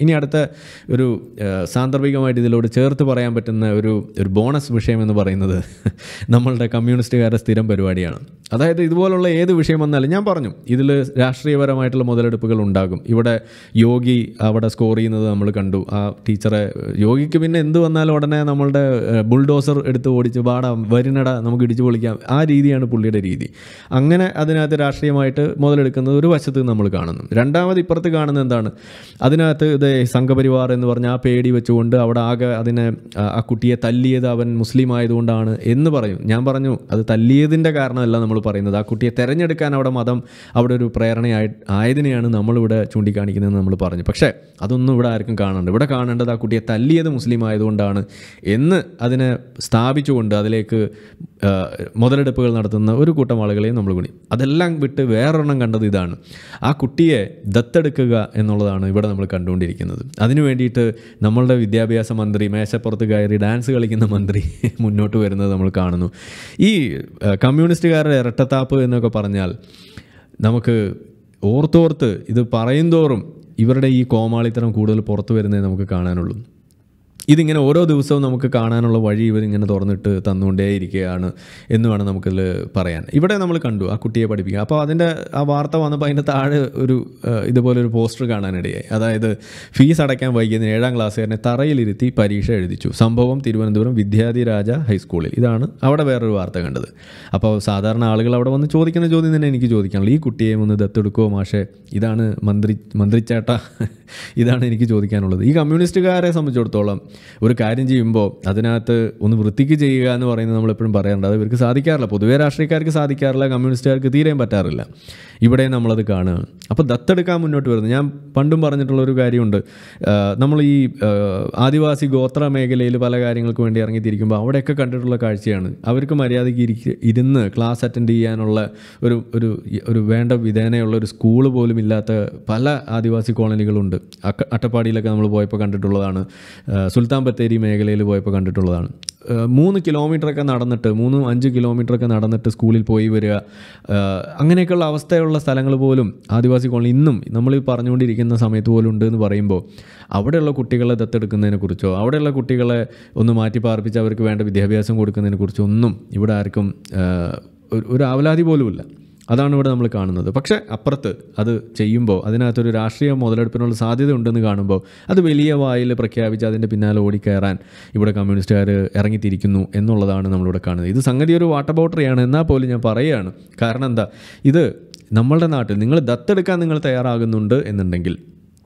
ഇനി അടുത്ത ഒരു ആ, സാന്ദർഭികമായിട്ട് ഇതിലോട് ചേർത്ത് പറയാൻ പറ്റുന്ന ഒരു ഒരു ബോണസ് വിഷയം എന്ന് പറയുന്നത് നമ്മളുടെ കമ്മ്യൂണിസ്റ്റുകാരുടെ സ്ഥിരം പരിപാടിയാണ് അതായത് ഇതുപോലുള്ള ഏത് വിഷയം വന്നാലും ഞാൻ പറഞ്ഞു ഇതിൽ രാഷ്ട്രീയപരമായിട്ടുള്ള മുതലെടുപ്പുകൾ ഉണ്ടാകും ഇവിടെ യോഗി അവിടെ സ്കോർ ചെയ്യുന്നത് നമ്മൾ കണ്ടു ആ ടീച്ചറെ യോഗിക്ക് പിന്നെ എന്ത് വന്നാലും ഉടനെ നമ്മളുടെ ബുൾഡോസർ എടുത്ത് ഓടിച്ച് പാടാം വരുന്നട നമുക്ക് ഇടിച്ചു പൊളിക്കാം ആ രീതിയാണ് പുള്ളിയുടെ രീതി അങ്ങനെ അതിനകത്ത് രാഷ്ട്രീയമായിട്ട് മുതലെടുക്കുന്നത് ഒരു വശത്ത് നമ്മൾ കാണുന്നു രണ്ടാമത് ഇപ്പുറത്ത് കാണുന്നത് എന്താണ് അതിനകത്ത് ഇത് സംഘപരിവാർ എന്ന് പറഞ്ഞ ആ പേടി വെച്ചുകൊണ്ട് അവിടെ ആകെ അതിനെ ആ, ആ കുട്ടിയെ തല്ലിയത് അവൻ മുസ്ലിം ആയതുകൊണ്ടാണ് എന്ന് പറയും ഞാൻ പറഞ്ഞു അത് തല്ലിയതിൻ്റെ കാരണമല്ല നമ്മൾ പറയുന്നത് ആ കുട്ടിയെ തിരഞ്ഞെടുക്കാൻ അവിടെ മതം അവിടെ ഒരു പ്രേരണയായി ആയതിനെയാണ് നമ്മളിവിടെ ചൂണ്ടിക്കാണിക്കുന്നതെന്ന് നമ്മൾ പറഞ്ഞു പക്ഷേ അതൊന്നും ഇവിടെ ആർക്കും കാണണ്ട ഇവിടെ കാണേണ്ടത് ആ കുട്ടിയെ തല്ലിയത് മുസ്ലിം ആയതുകൊണ്ടാണ് എന്ന് അതിനെ സ്ഥാപിച്ചുകൊണ്ട് അതിലേക്ക് ആ, മുതലെടുപ്പുകൾ നടത്തുന്ന ഒരു കൂട്ടം ആളുകളെയും നമ്മൾ കൂടി അതെല്ലാം വിട്ട് വേറൊരെണ്ണം കണ്ടത് ഇതാണ് ആ കുട്ടിയെ ദത്തെടുക്കുക എന്നുള്ളതാണ് ഇവിടെ നമ്മൾ കണ്ടുകൊണ്ടിരിക്കുന്നത് അതിനു വേണ്ടിയിട്ട് നമ്മളുടെ വിദ്യാഭ്യാസ മന്ത്രി മേശപ്പുറത്ത് കയറി ഡാൻസ് കളിക്കുന്ന മന്ത്രി മുന്നോട്ട് വരുന്നത് നമ്മൾ കാണുന്നു ഈ ആ, കമ്മ്യൂണിസ്റ്റുകാരുടെ ഇരട്ടത്താപ്പ് എന്നൊക്കെ പറഞ്ഞാൽ നമുക്ക് ഓർത്തോർത്ത് ഇത് പറയും തോറും ഇവരുടെ ഈ കോമാളിത്തരം കൂടുതൽ പുറത്തു വരുന്നതേ നമുക്ക് കാണാനുള്ളൂ ഇതിങ്ങനെ ഓരോ ദിവസവും നമുക്ക് കാണാനുള്ള വഴി ഇവരിങ്ങനെ തുറന്നിട്ട് തന്നുകൊണ്ടേയിരിക്കുകയാണ് എന്ന് വേണം നമുക്കിതിൽ പറയാൻ ഇവിടെ നമ്മൾ കണ്ടു ആ കുട്ടിയെ പഠിപ്പിക്കുക അപ്പോൾ അതിൻ്റെ ആ വാർത്ത വന്നപ്പോൾ അതിൻ്റെ താഴെ ഒരു ഏഹ്, ഇതുപോലെ ഒരു പോസ്റ്റർ കാണാനിടയായി അതായത് ഫീസ് അടയ്ക്കാൻ വൈകിയതിന് ഏഴാം ക്ലാസ്സുകാരനെ തറയിലിരുത്തി പരീക്ഷ എഴുതിച്ചു സംഭവം തിരുവനന്തപുരം വിദ്യാധിരാജ ഹൈസ്കൂളിൽ ഇതാണ് അവിടെ വേറൊരു വാർത്ത കണ്ടത് അപ്പോൾ സാധാരണ ആളുകൾ അവിടെ വന്ന് ചോദിക്കുന്ന ചോദ്യം തന്നെ എനിക്ക് ചോദിക്കാനുള്ളൂ ഈ കുട്ടിയെ ഒന്ന് ദത്തെടുക്കുമോ മാഷേ ഇതാണ് മന്ത്രി മന്ത്രിച്ചേട്ട ഇതാണ് എനിക്ക് ചോദിക്കാനുള്ളത് ഈ കമ്മ്യൂണിസ്റ്റുകാരെ സംബന്ധിച്ചിടത്തോളം ഒരു കാര്യം ചെയ്യുമ്പോൾ അതിനകത്ത് ഒന്ന് വൃത്തിക്ക് ചെയ്യുക എന്ന് പറയുന്നത് നമ്മളെപ്പോഴും പറയാറുണ്ട് അത് ഇവർക്ക് സാധിക്കാറില്ല പൊതുവേ രാഷ്ട്രീയക്കാർക്ക് സാധിക്കാറില്ല കമ്മ്യൂണിസ്റ്റുകാർക്ക് തീരെയും പറ്റാറില്ല ഇവിടെ നമ്മളത് കാണുകയാണ് അപ്പോൾ ദത്തെടുക്കാൻ മുന്നോട്ട് വരുന്നത് ഞാൻ പണ്ടും പറഞ്ഞിട്ടുള്ള ഒരു കാര്യമുണ്ട് ആ, നമ്മൾ ഈ ആ, ആദിവാസി ഗോത്ര മേഖലയിൽ പല കാര്യങ്ങൾക്ക് വേണ്ടി ഇറങ്ങിത്തിരിക്കുമ്പോൾ അവിടെയൊക്കെ കണ്ടിട്ടുള്ള കാഴ്ചയാണ് അവർക്ക് മര്യാദയ്ക്ക് ഇരിക്ക ഇരുന്ന് ക്ലാസ് അറ്റൻഡ് ചെയ്യാനുള്ള ഒരു ഒരു ഒരു വേണ്ട വിധേനയുള്ള ഒരു സ്കൂൾ പോലും ഇല്ലാത്ത പല ആദിവാസി കോളനികളുണ്ട് അക്ക അട്ടപ്പാടിയിലൊക്കെ നമ്മൾ പോയപ്പോൾ കണ്ടിട്ടുള്ളതാണ് ആ, സുൽത്താൻ ബത്തേരി മേഖലയിൽ പോയപ്പോൾ കണ്ടിട്ടുള്ളതാണ് ആ, മൂന്ന് കിലോമീറ്ററൊക്കെ നടന്നിട്ട് മൂന്നും അഞ്ച് കിലോമീറ്ററൊക്കെ നടന്നിട്ട് സ്കൂളിൽ പോയി വരിക ആ, അങ്ങനെയൊക്കെയുള്ള അവസ്ഥയുള്ള സ്ഥലങ്ങൾ പോലും ആദിവാസി കോളനി ഇന്നും നമ്മൾ ഈ പറഞ്ഞുകൊണ്ടിരിക്കുന്ന സമയത്ത് പോലും ഉണ്ട് എന്ന് പറയുമ്പോൾ അവിടെയുള്ള കുട്ടികളെ ദത്തെടുക്കുന്നതിനെ കുറിച്ചോ അവിടെയുള്ള കുട്ടികളെ ഒന്ന് മാറ്റി പാർപ്പിച്ച് അവർക്ക് വേണ്ട വിദ്യാഭ്യാസം കൊടുക്കുന്നതിനെ കുറിച്ചോ ഒന്നും ഇവിടെ ആർക്കും ആ, ഒരു- ഒരു ആവലാതി പോലുമില്ല അതാണ് ഇവിടെ നമ്മൾ കാണുന്നത് പക്ഷേ അപ്പുറത്ത് അത് ചെയ്യുമ്പോൾ അതിനകത്തൊരു രാഷ്ട്രീയ മുതലെടുപ്പിനുള്ള സാധ്യത ഉണ്ടെന്ന് കാണുമ്പോൾ അത് വലിയ വായിൽ പ്രഖ്യാപിച്ച് അതിൻ്റെ പിന്നാലെ ഓടിക്കയറാൻ ഇവിടെ കമ്മ്യൂണിസ്റ്റുകാർ ഇറങ്ങിത്തിരിക്കുന്നു എന്നുള്ളതാണ് നമ്മളിവിടെ കാണുന്നത് ഇത് സംഗതി ഒരു വാട്ടർ ബോട്ടറിയാണ് എന്നാൽ പോലും ഞാൻ പറയുകയാണ് കാരണം എന്താ ഇത് നമ്മളുടെ നാട്ടിൽ നിങ്ങൾ ദത്തെടുക്കാൻ നിങ്ങൾ തയ്യാറാകുന്നുണ്ട് എന്നുണ്ടെങ്കിൽ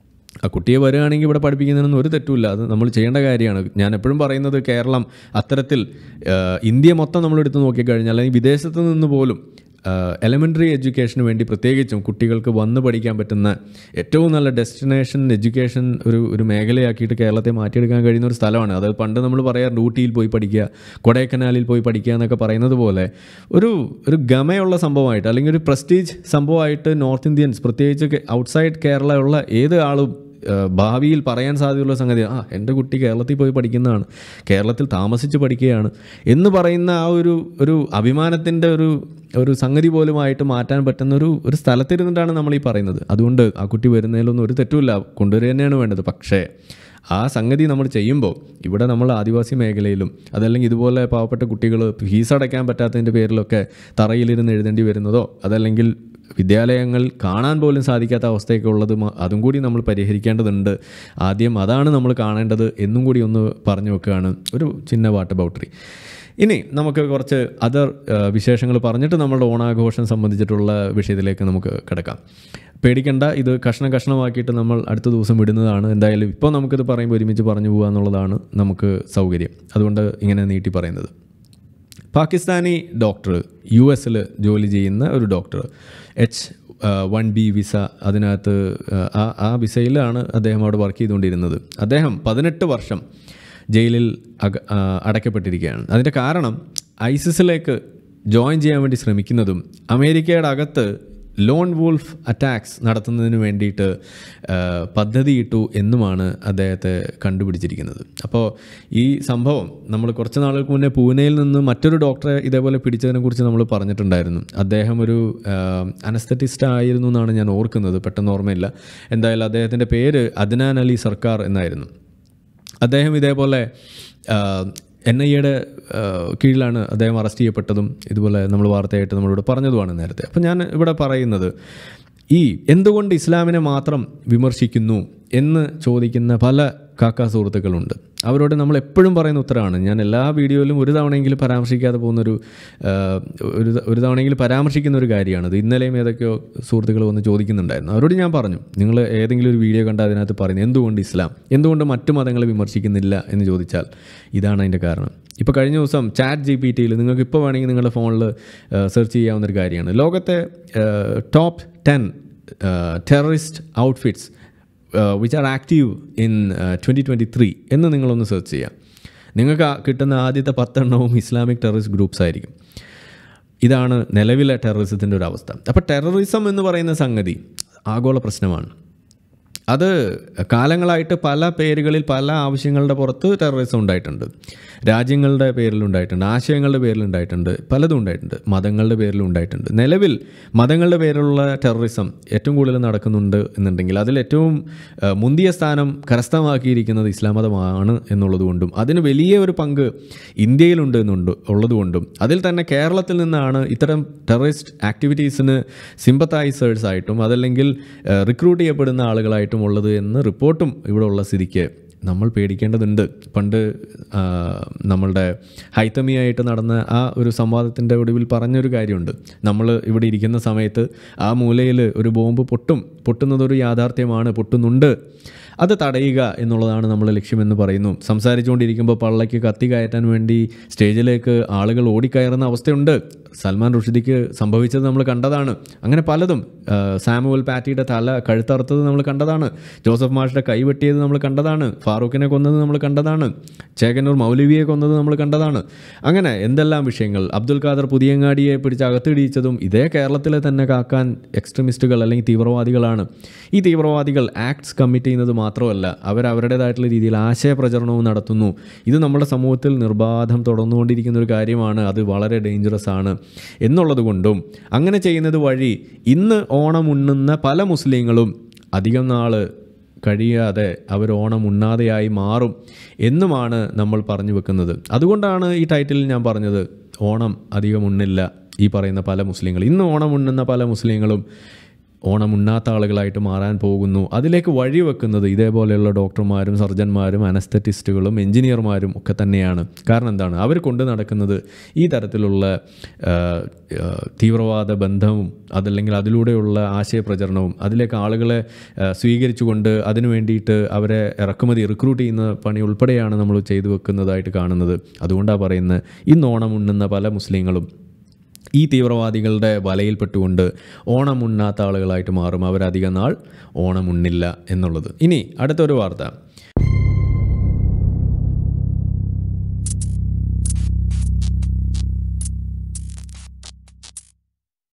ആ കുട്ടിയെ വരികയാണെങ്കിൽ ഇവിടെ പഠിപ്പിക്കുന്നതിനൊന്നും ഒരു തെറ്റുമില്ല അത് നമ്മൾ ചെയ്യേണ്ട കാര്യമാണ് ഞാൻ എപ്പോഴും പറയുന്നത് കേരളം അത്തരത്തിൽ ആ, ഇന്ത്യ മൊത്തം നമ്മൾ എടുത്ത് നോക്കിക്കഴിഞ്ഞാൽ അല്ലെങ്കിൽ വിദേശത്ത് നിന്ന് പോലും എലമെൻ്ററി എഡ്യൂക്കേഷന് വേണ്ടി പ്രത്യേകിച്ചും കുട്ടികൾക്ക് വന്ന് പഠിക്കാൻ പറ്റുന്ന ഏറ്റവും നല്ല ഡെസ്റ്റിനേഷൻ എഡ്യൂക്കേഷൻ ഒരു ഒരു മേഖലയാക്കിയിട്ട് കേരളത്തെ മാറ്റിയെടുക്കാൻ കഴിയുന്ന ഒരു സ്ഥലമാണ് അത് പണ്ട് നമ്മൾ പറയാറുണ്ട് ഊട്ടിയിൽ പോയി പഠിക്കുക കൊടൈക്കനാലിൽ പോയി പഠിക്കുക എന്നൊക്കെ പറയുന്നത് പോലെ ഒരു ഒരു ഗമയുള്ള സംഭവമായിട്ട് അല്ലെങ്കിൽ ഒരു പ്രസ്റ്റീജ് സംഭവമായിട്ട് നോർത്ത് ഇന്ത്യൻസ് പ്രത്യേകിച്ച് ഔട്ട്സൈഡ് കേരള ഉള്ള ഏത് ആളും ആ, ഭാവിയിൽ പറയാൻ സാധ്യതയുള്ള സംഗതി ആ എൻ്റെ കുട്ടി കേരളത്തിൽ പോയി പഠിക്കുന്നതാണ് കേരളത്തിൽ താമസിച്ച് പഠിക്കുകയാണ് എന്ന് പറയുന്ന ആ ഒരു ഒരു അഭിമാനത്തിൻ്റെ ഒരു ഒരു സംഗതി പോലുമായിട്ട് മാറ്റാൻ പറ്റുന്ന ഒരു ഒരു സ്ഥലത്തിരുന്നിട്ടാണ് നമ്മൾ ഈ പറയുന്നത് അതുകൊണ്ട് ആ കുട്ടി വരുന്നതിലൊന്നും ഒരു തെറ്റുമില്ല കൊണ്ടുവരിക തന്നെയാണ് വേണ്ടത് പക്ഷേ ആ സംഗതി നമ്മൾ ചെയ്യുമ്പോൾ ഇവിടെ നമ്മൾ ആദിവാസി മേഖലയിലും അതല്ലെങ്കിൽ ഇതുപോലെ പാവപ്പെട്ട കുട്ടികൾ ഫീസ് അടയ്ക്കാൻ പറ്റാത്തതിൻ്റെ പേരിലൊക്കെ തറയിലിരുന്ന് എഴുതേണ്ടി വരുന്നതോ അതല്ലെങ്കിൽ വിദ്യാലയങ്ങൾ കാണാൻ പോലും സാധിക്കാത്ത അവസ്ഥയൊക്കെ ഉള്ളത് മ- അതും കൂടി നമ്മൾ പരിഹരിക്കേണ്ടതുണ്ട് ആദ്യം അതാണ് നമ്മൾ കാണേണ്ടത് എന്നും കൂടി ഒന്ന് പറഞ്ഞു വെക്കുകയാണ് ഒരു ചിന്ന വാട്ട് ബൗട്ടറി ഇനി നമുക്ക് കുറച്ച് അതർ വിശേഷങ്ങൾ പറഞ്ഞിട്ട് നമ്മളുടെ ഓണാഘോഷം സംബന്ധിച്ചിട്ടുള്ള വിഷയത്തിലേക്ക് നമുക്ക് കിടക്കാം പേടിക്കണ്ട ഇത് കഷ്ണം കഷ്ണമാക്കിയിട്ട് നമ്മൾ അടുത്ത ദിവസം വിടുന്നതാണ് എന്തായാലും ഇപ്പോൾ നമുക്കിത് പറയുമ്പോൾ ഒരുമിച്ച് പറഞ്ഞു പോകുക എന്നുള്ളതാണ് നമുക്ക് സൗകര്യം അതുകൊണ്ട് ഇങ്ങനെ നീട്ടി പറയുന്നത് പാകിസ്ഥാനി ഡോക്ടർ യു എസിൽ ജോലി ചെയ്യുന്ന ഒരു doctor H one B visa അതിനകത്ത് ആ ആ വിസയിലാണ് അദ്ദേഹം അവിടെ വർക്ക് ചെയ്തുകൊണ്ടിരുന്നത് അദ്ദേഹം പതിനെട്ട് വർഷം ജയിലിൽ അക ആ, അടയ്ക്കപ്പെട്ടിരിക്കുകയാണ് അതിൻ്റെ കാരണം ഐസിസിലേക്ക് ജോയിൻ ചെയ്യാൻ വേണ്ടി ശ്രമിക്കുന്നതും അമേരിക്കയുടെ അകത്ത് ലോൺ വൂൾഫ് അറ്റാക്സ് നടത്തുന്നതിന് വേണ്ടിയിട്ട് ആ, പദ്ധതിയിട്ടു എന്നുമാണ് അദ്ദേഹത്തെ കണ്ടുപിടിച്ചിരിക്കുന്നത് അപ്പോൾ ഈ സംഭവം നമ്മൾ കുറച്ച് നാളുകൾക്ക് മുന്നേ പൂനെയിൽ നിന്ന് മറ്റൊരു ഡോക്ടറെ ഇതേപോലെ പിടിച്ചതിനെക്കുറിച്ച് നമ്മൾ പറഞ്ഞിട്ടുണ്ടായിരുന്നു അദ്ദേഹം ഒരു അനസ്തറ്റിസ്റ്റ് ആയിരുന്നു എന്നാണ് ഞാൻ ഓർക്കുന്നത് പെട്ടെന്ന് ഓർമ്മയില്ല എന്തായാലും അദ്ദേഹത്തിൻ്റെ പേര് അദ്നാൻ അലി സർക്കാർ എന്നായിരുന്നു അദ്ദേഹം ഇതേപോലെ എൻ ഐ എയുടെ കീഴിലാണ് അദ്ദേഹം അറസ്റ്റ് ചെയ്യപ്പെട്ടതും ഇതുപോലെ നമ്മൾ വാർത്തയായിട്ട് നമ്മളോട് പറഞ്ഞതുമാണ് നേരത്തെ അപ്പം ഞാൻ ഇവിടെ പറയുന്നത് ഈ എന്തുകൊണ്ട് ഇസ്ലാമിനെ മാത്രം വിമർശിക്കുന്നു എന്ന് ചോദിക്കുന്ന പല കാക്ക സുഹൃത്തുക്കളുണ്ട് അവരോട് നമ്മൾ എപ്പോഴും പറയുന്ന ഉത്തരമാണ് ഞാൻ എല്ലാ വീഡിയോയിലും ഒരു തവണയെങ്കിലും പരാമർശിക്കാതെ പോകുന്നൊരു ആ, ഒരു ത- ഒരു തവണയെങ്കിലും പരാമർശിക്കുന്ന ഒരു കാര്യമാണത് ഇന്നലെയും ഏതൊക്കെയോ സുഹൃത്തുക്കൾ വന്ന് ചോദിക്കുന്നുണ്ടായിരുന്നു അവരോട് ഞാൻ പറഞ്ഞു നിങ്ങൾ ഏതെങ്കിലും ഒരു വീഡിയോ കണ്ട് അതിനകത്ത് പറയുന്നത് എന്തുകൊണ്ട് ഇസ്ലാം എന്തുകൊണ്ട് മറ്റു മതങ്ങളെ വിമർശിക്കുന്നില്ല എന്ന് ചോദിച്ചാൽ ഇതാണ് അതിൻ്റെ കാരണം ഇപ്പോൾ കഴിഞ്ഞ ദിവസം ചാറ്റ് ജി പി ടിയിൽ നിങ്ങൾക്ക് ഇപ്പോൾ വേണമെങ്കിൽ നിങ്ങളുടെ ഫോണിൽ സെർച്ച് ചെയ്യാവുന്ന ഒരു കാര്യമാണ് ലോകത്തെ top ten terrorist outfits which are active in twenty twenty three എന്ന് നിങ്ങളൊന്ന് സെർച്ച് ചെയ്യാം നിങ്ങൾക്ക് ആ കിട്ടുന്ന ആദ്യത്തെ പത്തെണ്ണവും ഇസ്ലാമിക് ടെററിസ്റ്റ് ഗ്രൂപ്പ്സ് ആയിരിക്കും ഇതാണ് നിലവിലെ ടെററിസത്തിൻ്റെ ഒരു അവസ്ഥ അപ്പോൾ ടെററിസം എന്ന് പറയുന്ന സംഗതി ആഗോള പ്രശ്നമാണ് അത് കാലങ്ങളായിട്ട് പല പേരുകളിൽ പല ആവശ്യങ്ങളുടെ പുറത്ത് ടെററിസം ഉണ്ടായിട്ടുണ്ട് രാജ്യങ്ങളുടെ പേരിലുണ്ടായിട്ടുണ്ട് ആശയങ്ങളുടെ പേരിലുണ്ടായിട്ടുണ്ട് പലതും ഉണ്ടായിട്ടുണ്ട് മതങ്ങളുടെ പേരിലും ഉണ്ടായിട്ടുണ്ട് നിലവിൽ മതങ്ങളുടെ പേരിലുള്ള ടെററിസം ഏറ്റവും കൂടുതൽ നടക്കുന്നുണ്ട് എന്നുണ്ടെങ്കിൽ അതിൽ ഏറ്റവും ആ, മുന്തിയ സ്ഥാനം കരസ്ഥമാക്കിയിരിക്കുന്നത് ഇസ്ലാം മതമാണ് എന്നുള്ളതുകൊണ്ടും അതിന് വലിയ ഒരു പങ്ക് ഇന്ത്യയിലുണ്ട് എന്നുണ്ട് ഉള്ളതുകൊണ്ടും അതിൽ തന്നെ കേരളത്തിൽ നിന്നാണ് ഇത്തരം ടെററിസ്റ്റ് ആക്ടിവിറ്റീസിന് സിമ്പത്തൈസേഴ്സ് ആയിട്ടും അതല്ലെങ്കിൽ റിക്രൂട്ട് ചെയ്യപ്പെടുന്ന ആളുകളായിട്ടും ഉള്ളത് എന്ന് റിപ്പോർട്ടും ഇവിടെ ഉള്ള സ്ഥിതിക്ക് നമ്മൾ പേടിക്കേണ്ടതുണ്ട് പണ്ട് ആ, നമ്മളുടെ ഹൈത്തമിയായിട്ട് നടന്ന ആ ഒരു സംവാദത്തിൻ്റെ ഒടുവിൽ പറഞ്ഞൊരു കാര്യമുണ്ട് നമ്മൾ ഇവിടെ ഇരിക്കുന്ന സമയത്ത് ആ മൂലയിൽ ഒരു ബോംബ് പൊട്ടും പൊട്ടുന്നതൊരു യാഥാർത്ഥ്യമാണ് പൊട്ടുന്നുണ്ട് അത് തടയുക എന്നുള്ളതാണ് നമ്മുടെ ലക്ഷ്യമെന്ന് പറയുന്നു സംസാരിച്ചുകൊണ്ടിരിക്കുമ്പോൾ പള്ളയ്ക്ക് കത്തി കയറ്റാൻ വേണ്ടി സ്റ്റേജിലേക്ക് ആളുകൾ ഓടിക്കയറുന്ന അവസ്ഥയുണ്ട് സൽമാൻ റുഷിദിക്ക് സംഭവിച്ചത് നമ്മൾ കണ്ടതാണ് അങ്ങനെ പലതും ആ, സാമുവൽ പാറ്റിയുടെ തല കഴുത്തറുത്തത് നമ്മൾ കണ്ടതാണ് ജോസഫ് മാഷിൻ്റെ കൈ വെട്ടിയത് നമ്മൾ കണ്ടതാണ് ഫാറൂഖിനെ കൊന്നത് നമ്മൾ കണ്ടതാണ് ചേകന്നൂർ മൗലവിയെ കൊന്നത് നമ്മൾ കണ്ടതാണ് അങ്ങനെ എന്തെല്ലാം വിഷയങ്ങൾ അബ്ദുൽ ഖാദർ പുതിയങ്ങാടിയെ പിടിച്ച് അകത്തിടിയിച്ചതും ഇതേ കേരളത്തിലെ തന്നെ കാക്കാൻ എക്സ്ട്രീമിസ്റ്റുകൾ അല്ലെങ്കിൽ തീവ്രവാദികളാണ് ഈ തീവ്രവാദികൾ ആക്ട്സ് കമ്മിറ്റ് ചെയ്യുന്നത് മാത്രമല്ല അവർ അവരുടേതായിട്ടുള്ള രീതിയിൽ ആശയപ്രചരണവും നടത്തുന്നു ഇത് നമ്മുടെ സമൂഹത്തിൽ നിർബാധം തുടർന്നുകൊണ്ടിരിക്കുന്ന ഒരു കാര്യമാണ് അത് വളരെ ഡേഞ്ചറസ് ആണ് എന്നുള്ളത് കൊണ്ടും അങ്ങനെ ചെയ്യുന്നത് വഴി ഇന്ന് ഓണം ഉണ്ണുന്ന പല മുസ്ലിങ്ങളും അധികം നാൾ കഴിയാതെ അവർ ഓണം ഉണ്ണാതെയായി മാറും എന്നുമാണ് നമ്മൾ പറഞ്ഞു വെക്കുന്നത് അതുകൊണ്ടാണ് ഈ ടൈറ്റിൽ ഞാൻ പറഞ്ഞത് ഓണം അധികം ഉണ്ണില്ല ഈ പറയുന്ന പല മുസ്ലിങ്ങൾ ഇന്ന് ഓണം ഉണ്ണുന്ന പല മുസ്ലിങ്ങളും ഓണം ഉണ്ണാത്ത ആളുകളായിട്ട് മാറാൻ പോകുന്നു അതിലേക്ക് വഴിവെക്കുന്നത് ഇതേപോലെയുള്ള ഡോക്ടർമാരും സർജന്മാരും അനസ്തറ്റിസ്റ്റുകളും എഞ്ചിനീയർമാരും ഒക്കെ തന്നെയാണ് കാരണം എന്താണ് അവർ കൊണ്ട് നടക്കുന്നത് ഈ തരത്തിലുള്ള ആ, ആ, തീവ്രവാദ ബന്ധവും അതല്ലെങ്കിൽ അതിലൂടെയുള്ള ആശയപ്രചരണവും അതിലേക്ക് ആളുകളെ ആ, സ്വീകരിച്ചുകൊണ്ട് അതിനു വേണ്ടിയിട്ട് അവരെ ഇറക്കുമതി റിക്രൂട്ട് ചെയ്യുന്ന പണി ഉൾപ്പെടെയാണ് നമ്മൾ ചെയ്തു വെക്കുന്നതായിട്ട് കാണുന്നത് അതുകൊണ്ടാണ് പറയുന്നത് ഇന്ന് ഓണം ഉണ്ണുന്ന പല മുസ്ലിങ്ങളും ഈ തീവ്രവാദികളുടെ വലയിൽപ്പെട്ടുകൊണ്ട് ഓണം ഉണ്ണാത്ത ആളുകളായിട്ട് മാറും അവരധികം നാൾ ഓണം ഉണ്ണില്ല എന്നുള്ളത് ഇനി അടുത്തൊരു വാർത്ത